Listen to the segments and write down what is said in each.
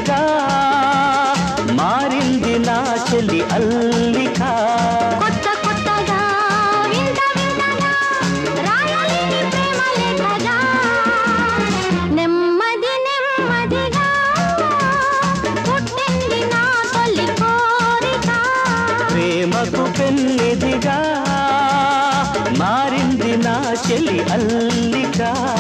పెన్నిదిగా మారింది నా చెల్లి అల్లిక కొత్త కొత్తగా వింత వింతగా రాయలేని ప్రేమ లేఖగా నెమ్మది నెమ్మదిగా పుట్టింది నా తొలి కోరిక ప్రేమకు పెన్నిదిగా మారింది నా చెల్లి అల్లిక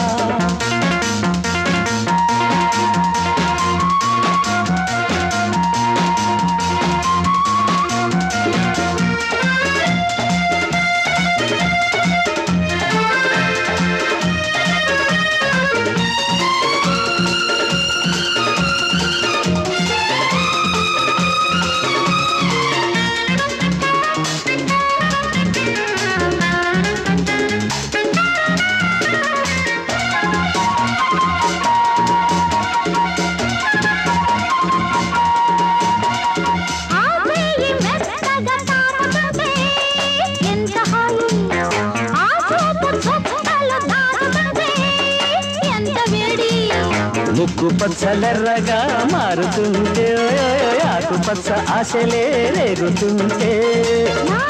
ఆ వేయి మెత్తగా తాకుతుంటే ఎంత హాయి ఆ చూపు చుక్కలు తాకుతుంటే ఎంత వేడి ముక్కు పచ్చలెర్రగా మారుతుంటే ఓయ్ ఆకు పచ్చ ఆశలే రేగుతుంటే నా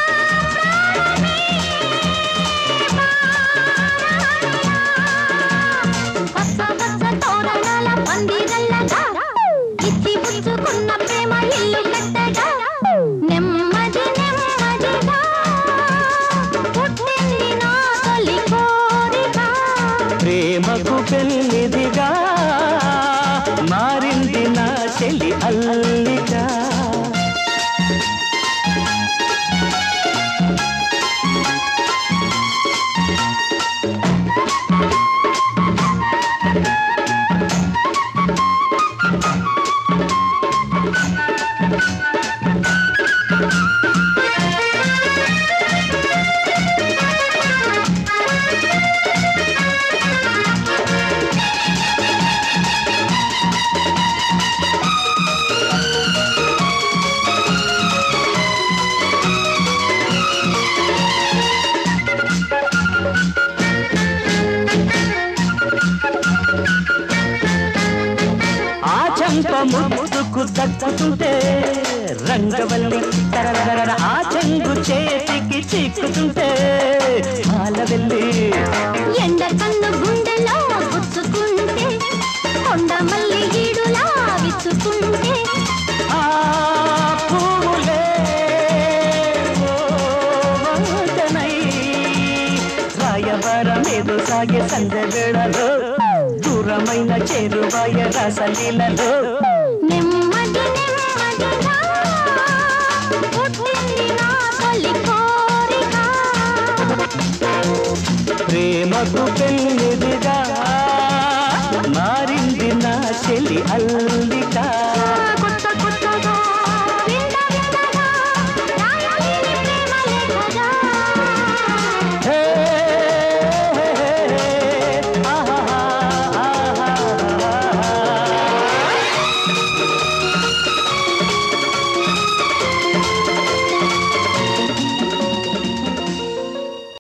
పచ్చ పచ్చ తోరణాల పందిరల్లగా ఇచ్చి పుచ్చుకున్న ప్రేమ ఇల్లు కట్టగా నెమ్మది నెమ్మదిగా పుట్టింది నా తొలి కోరిక ప్రేమకు పెళ్లిదిగా మారింది నా చెల్లి అల్లిక ఆ చంప ముద్దుకు దక్కుతుంటే రంగవల్లి తరరర ఆ చెంగు చేతికి చిక్కుతుంటే పాలవెల్లి ఎండ కన్ను గుండెలో గుచ్చుకుంటే కొండ మల్లి ఈడులా విచ్చుకుంటే ఆ పువ్వులే ఓ వాసనై రాయవరమేదో సాగే సంధ్య వేళలో దూరమైన చేరువాయ రసలీలలో నెమ్మది నెమ్మదిగా పుట్టింది నా తొలి కోరిక ప్రేమకు పెళ్లి